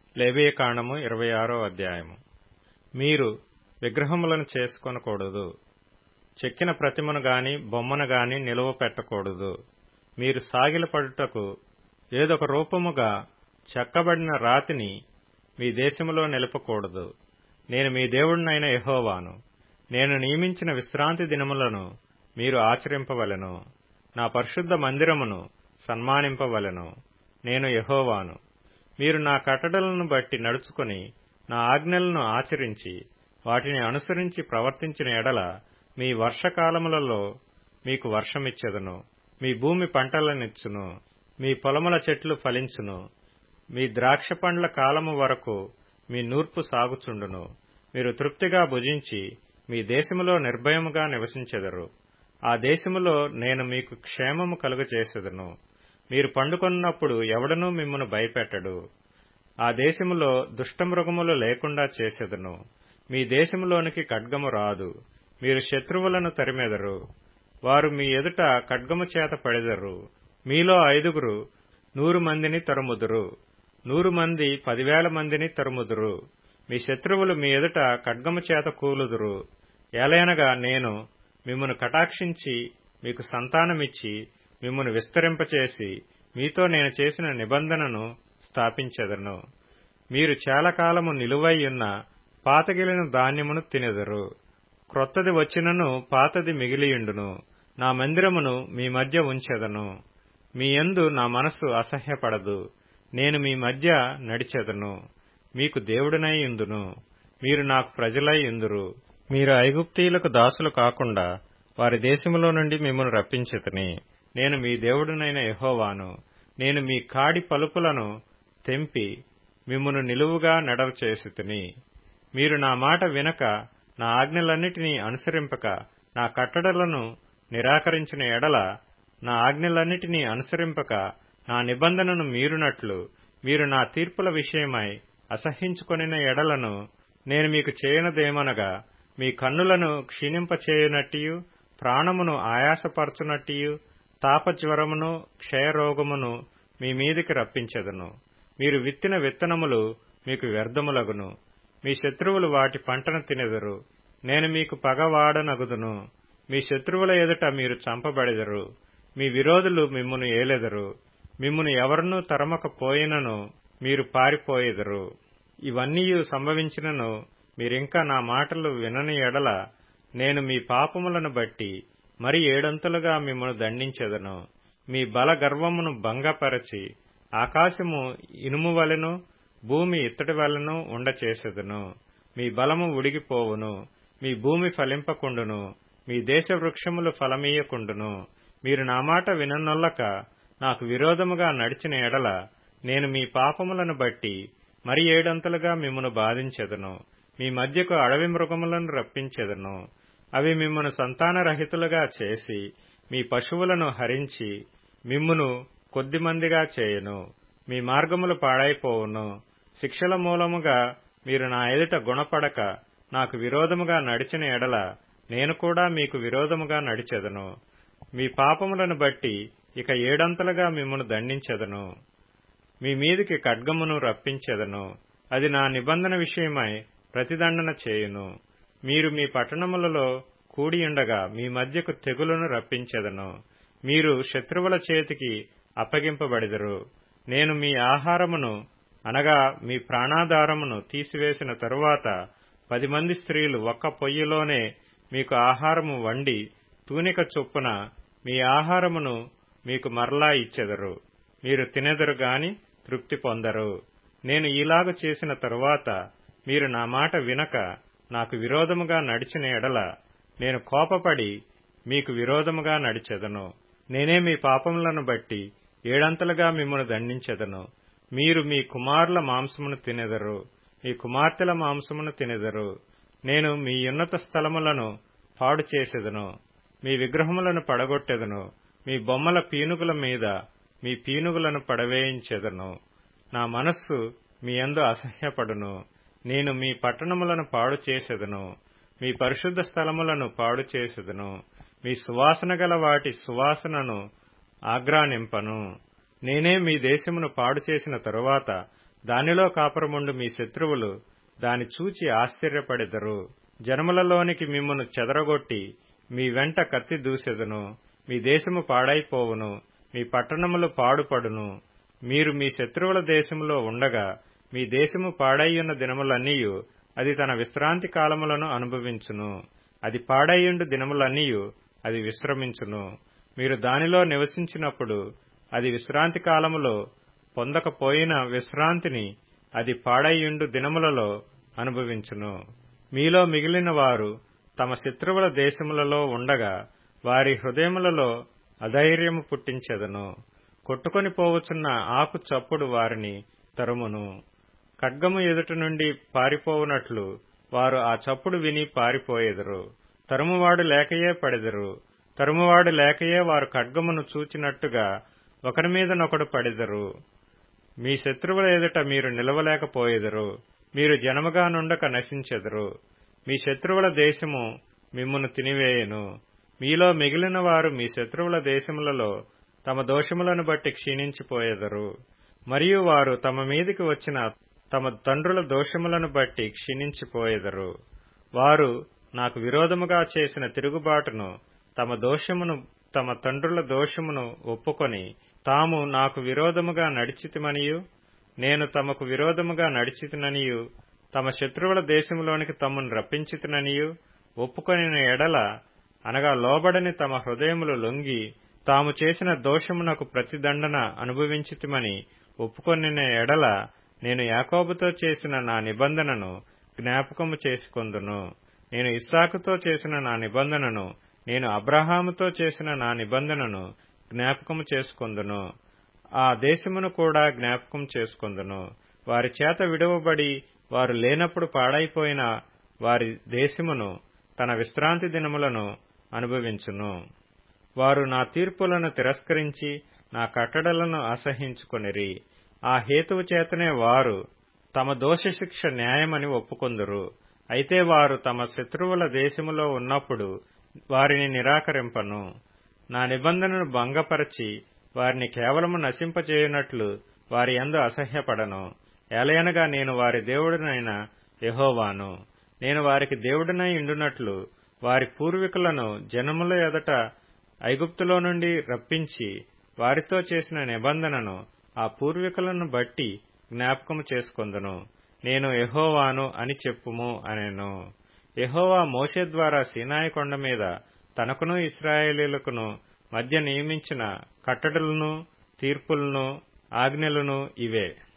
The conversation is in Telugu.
లేవియకాండము ఇరవై ఆరో అధ్యాయము మీరు విగ్రహములను చేసుకొనకూడదు చెక్కిన ప్రతిమను గాని బొమ్మను గాని నిలువ పెట్టకూడదు మీరు సాగిలపడుటకు ఏదొక రూపముగా చెక్కబడిన రాతిని మీ దేశములో నిలపకూడదు నేను మీ దేవుడినైన యెహోవాను నేను నియమించిన విశ్రాంతి దినములను మీరు ఆచరింపవలెను నా పరిశుద్ధ మందిరమును సన్మానింపవలెను నేను యెహోవాను మీరు నా కట్టడలను బట్టి నడుచుకుని నా ఆజ్ఞలను ఆచరించి వాటిని అనుసరించి ప్రవర్తించిన ఎడల మీ వర్షకాలములలో మీకు వర్షమిచ్చెదను మీ భూమి పంటలనిచ్చును మీ పొలముల చెట్లు ఫలించును మీ ద్రాక్ష పండ్ల కాలము వరకు మీ నూర్పు సాగుచుండును మీరు తృప్తిగా భుజించి మీ దేశములో నిర్భయముగా నివసించెదరు ఆ దేశములో నేను మీకు క్షేమము కలుగచేసెదను మీరు పండుకొన్నప్పుడు ఎవడనూ మిమ్మను భయపెట్టడు ఆ దేశములో దుష్టమృగములు లేకుండా చేసెదను మీ దేశములోనికి ఖడ్గము రాదు మీరు శత్రువులను తరిమెదరు వారు మీ ఎదుట ఖడ్గము చేత పడెదరు మీలో ఐదుగురు నూరు మందిని తరుముదురు నూరు మంది పదివేల మందిని తరుముదురు మీ శత్రువులు మీ ఎదుట ఖడ్గము చేత కూలుదురు ఎలయనగా నేను మిమ్మను కటాక్షించి మీకు సంతానమిచ్చి మిమ్మను విస్తరింపచేసి మీతో నేను చేసిన నిబంధనను స్థాపించెదను మీరు చాలా కాలము నిలువై ఉన్న పాతగిలిన ధాన్యమును తినెదరు క్రొత్తది వచ్చినను పాతది మిగిలియుండును నా మందిరమును మీ మధ్య ఉంచెదను మీ యందు నా మనస్సు అసహ్యపడదు నేను మీ మధ్య నడిచెదను మీకు దేవుడినై ఇందును మీరు నాకు ప్రజలై ఇందురు మీరు ఐగుప్తీయులకు దాసులు కాకుండా వారి దేశములో నుండి మిమ్మను రప్పించితిని నేను మీ దేవుడినైన యెహోవాను నేను మీ కాడి పలుపులను తెంపి మిమ్మను నిలువుగా నడవ చేసితిని మీరు నా మాట వినక నా ఆజ్ఞలన్నిటినీ అనుసరింపక నా కట్టడలను నిరాకరించిన ఎడల నా ఆజ్ఞలన్నిటినీ అనుసరింపక నా నిబంధనను మీరునట్లు మీరు నా తీర్పుల విషయమై అసహించుకొనిన ఎడలను నేను మీకు చేయనదేమనగా మీ కన్నులను క్షీణింపచేయునట్టియు ప్రాణమును ఆయాసపరచునట్టియు తాపజ్వరమును క్షయరోగమును మీ మీదికి రప్పించెదను మీరు విత్తిన విత్తనములు మీకు వ్యర్థములగును మీ శత్రువులు వాటి పంటను తినెదరు నేను మీకు పగవాడనగుదును మీ శత్రువుల ఎదుట మీరు చంపబడెదరు మీ విరోధులు మిమ్మును ఏలెదరు మిమ్మును ఎవరినూ తరమకపోయినను మీరు పారిపోయెదరు ఇవన్నీ సంభవించినను మీరింకా నా మాటలు వినని ఎడల నేను మీ పాపములను బట్టి మరి ఏడంతలుగా మిమ్మను దండించెదను మీ బల గర్వమును భంగపరచి ఆకాశము ఇనుము వలెను భూమి ఇత్తడి వలెను ఉండచేసెదను మీ బలము ఉడిగిపోవును మీ భూమి ఫలింపకుండును మీ దేశ వృక్షములు ఫలమీయకుండును మీరు నా మాట విననొల్లక నాకు విరోధముగా నడిచిన ఎడల నేను మీ పాపములను బట్టి మరి ఏడంతలుగా మిమ్మను బాధించెదను మీ మధ్యకు అడవి మృగములను రప్పించెదను అవి మిమ్మను సంతానరహితులుగా చేసి మీ పశువులను హరించి మిమ్మును కొద్దిమందిగా చేయను మీ మార్గములు పాడైపోవును శిక్షల మూలముగా మీరు నా ఎదుట గుణపడక నాకు విరోధముగా నడిచిన ఎడల నేను కూడా మీకు విరోధముగా నడిచెదను మీ పాపములను బట్టి ఇక ఏడంతలుగా మిమ్మను దండించెదను మీ మీదికి ఖడ్గమును రప్పించెదను అది నా నిబంధన విషయమై ప్రతిదండన చేయును మీరు మీ పట్టణములలో కూడియుండగా మీ మధ్యకు తెగులను రప్పించెదను మీరు శత్రువుల చేతికి అప్పగింపబడిదరు నేను మీ ఆహారమును అనగా మీ ప్రాణాధారమును తీసివేసిన తరువాత పది మంది స్త్రీలు ఒక్క పొయ్యిలోనే మీకు ఆహారము వండి తూనిక చొప్పున మీ ఆహారమును మీకు మరలా ఇచ్చెదరు మీరు తినెదరు గాని తృప్తి పొందరు నేను ఇలాగ చేసిన తరువాత మీరు నా మాట వినక నాకు విరోధముగా నడిచిన ఎడల నేను కోపపడి మీకు విరోధముగా నడిచెదను నేనే మీ పాపములను బట్టి ఏడంతలుగా మిమ్మను దండించెదను మీరు మీ కుమారుల మాంసమును తినెదరు మీ కుమార్తెల మాంసమును తినెదరు నేను మీ ఉన్నత స్థలములను పాడు చేసెదను మీ విగ్రహములను పడగొట్టెదను మీ బొమ్మల పీనుగుల మీద మీ పీనుగులను పడవేయించెదను నా మనస్సు మీ యందు అసహ్యపడును నేను మీ పట్టణములను పాడు చేసెదను మీ పరిశుద్ధ స్థలములను పాడు చేసెదను మీ సువాసన గల వాటి సువాసనను ఆగ్రానింపను నేనే మీ దేశమును పాడు చేసిన తరువాత దానిలో కాపురముండు మీ శత్రువులు దాని చూచి ఆశ్చర్యపడెదరు జనములలోనికి మిమ్మును చెదరగొట్టి మీ వెంట కత్తి దూసెదను మీ దేశము పాడైపోవును మీ పట్టణములు పాడుపడును మీరు మీ శత్రువుల దేశములో ఉండగా మీ దేశము పాడైయున్న దినములన్నీయు అది తన విశ్రాంతి కాలములను అనుభవించును అది పాడైయుండు దినములన్నీయు అది విశ్రమించును మీరు దానిలో నివసించినప్పుడు అది విశ్రాంతి కాలములో పొందకపోయిన విశ్రాంతిని అది పాడైయుండు దినములలో అనుభవించును మీలో మిగిలిన వారు తమ శత్రువుల దేశములలో ఉండగా వారి హృదయములలో అధైర్యము పుట్టించెదను కొట్టుకొని పోవచున్న ఆకు చప్పుడు వారిని తరుమును ఖడ్గము ఎదుట నుండి పారిపోవునట్లు వారు ఆ చప్పుడు విని పారిపోయెదరు తరుమువాడు లేకయే పడెదరు తరుమువాడు లేకయే వారు ఖడ్గమును చూచినట్టుగా ఒకరి మీదనొకడు పడెదరు మీ శత్రువుల ఎదుట మీరు నిలవలేకపోయెదరు మీరు జనముగా నుండక నశించెదరు మీ శత్రువుల దేశము మిమ్మును తినివేయను మీలో మిగిలిన వారు మీ శత్రువుల దేశములలో తమ దోషములను బట్టి క్షీణించిపోయెదరు మరియు వారు తమ మీదికి వచ్చిన తమ తండ్రుల దోషములను బట్టి క్షీణించిపోయెదరు వారు నాకు విరోధముగా చేసిన తిరుగుబాటును తమ దోషమును తమ తండ్రుల దోషమును ఒప్పుకొని తాము నాకు విరోధముగా నడిచితిమనియు నేను తమకు విరోధముగా నడిచితిననియు తమ శత్రువుల దేశములోనికి తమను రప్పించితిననియు ఒప్పుకొనిన ఎడల అనగా లోబడని తమ హృదయములు లొంగి తాము చేసిన దోషమునకు ప్రతిదండన అనుభవించితిమని ఒప్పుకొనిన ఎడల నేను యాకోబుతో చేసిన నా నిబంధనను జ్ఞాపకము చేసుకొందును నేను ఇస్సాకుతో చేసిన నా నిబంధనను నేను అబ్రహాముతో చేసిన నా నిబంధనను జ్ఞాపకము చేసుకొందును ఆ దేశమును కూడా జ్ఞాపకం చేసుకొందును వారి చేత విడవబడి వారు లేనప్పుడు పాడైపోయిన వారి దేశమును తన విశ్రాంతి దినములను అనుభవించును వారు నా తీర్పులను తిరస్కరించి నా కట్టడలను అసహించుకొనిరి ఆ హేతువు చేతనే వారు తమ దోషశిక్ష న్యాయమని ఒప్పుకొందురు అయితే వారు తమ శత్రువుల దేశములో ఉన్నప్పుడు వారిని నిరాకరింపను నా నిబంధనను భంగపరచి వారిని కేవలము నశింపచేయునట్లు వారి యందు అసహ్యపడను ఏలయనగా నేను వారి దేవుడినైన యహోవాను నేను వారికి దేవుడినై ఉండునట్లు వారి పూర్వీకులను జనముల ఎదట ఐగుప్తులో నుండి రప్పించి వారితో చేసిన నిబంధనను ఆ పూర్వీకులను బట్టి జ్ఞాపకము చేసుకొందును నేను యహోవాను అని చెప్పుము అనెను యహోవా మోషే ద్వారా సీనాయి కొండ మీద తనకును ఇస్రాయేలీలకును మధ్య నియమించిన కట్టడలను తీర్పులను ఆజ్ఞలను ఇవే